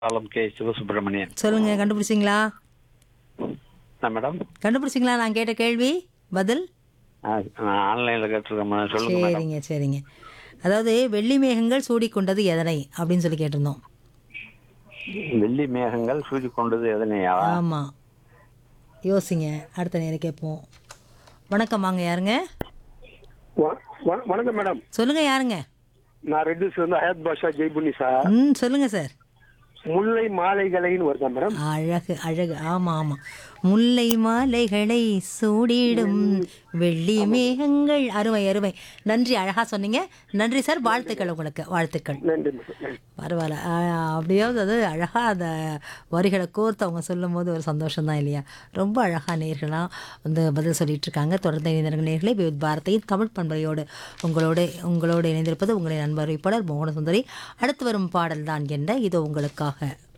பாலம் கே சிவசுப்பிரமணியன் சொல்லுங்க கண்டுபிடிச்சிங்களா என்ன மேடம் கண்டுபிடிச்சிங்களா நான் கேட்ட கேள்வி பதில் ஆ, நான் ஆன்லைன்ல கேட்டிருக்கேன் மேடம். சொல்லுங்க மேடம் சரிங்க சரிங்க அதாவது வெள்ளி மேகங்கள் சூடிக்கொண்டது எதனை அப்படின்னு சொல்லி கேட்டிருந்தோம் வெள்ளி மேகங்கள் சூடி கொண்டது எதனையா ஆமாம் யோசிங்க அடுத்த நேரம் கேட்போம் வணக்கம் வாங்க யாருங்க வ- வ- வணக்கம் மேடம் சொல்லுங்க யாருங்க நான் ரெட்டிஸ் வந்து ஹயாத் பாஷா ஜெய்புனி சார் ம் சொல்லுங்க சார் முல்லை மாலைகளைன்னு வருதா மேடம் அழகு அழகு ஆமாம் ஆமாம் முல்லை மாலைகளை சூடிடும் வெள்ளி மேகங்கள் அருமை அருமை நன்றி அழகாக சொன்னீங்க நன்றி சார் வாழ்த்துக்கள் உங்களுக்கு வாழ்த்துக்கள் நன்றி மேடம் நன்றி. பரவாயில்ல ஆ, அப்படியாவது அது அழகாக அந்த வரிகளை கோர்த்து அவங்க சொல்லும் போது ஒரு சந்தோஷம் தான் இல்லையா ரொம்ப அழகாக நேர்களாக வந்து பதில் சொல்லிட்டு இருக்காங்க தொடர்ந்து இணைந்த நேர்களை விவித் பாரதியின் தமிழ் பண்பலையோடு உங்களோடு உங்களோடு இணைந்திருப்பது உங்களின் நண்பர் அறிவிப்பாளர் மோகன சுந்தரி அடுத்து வரும் பாடல் தான் என்ன இது உங்களுக்காக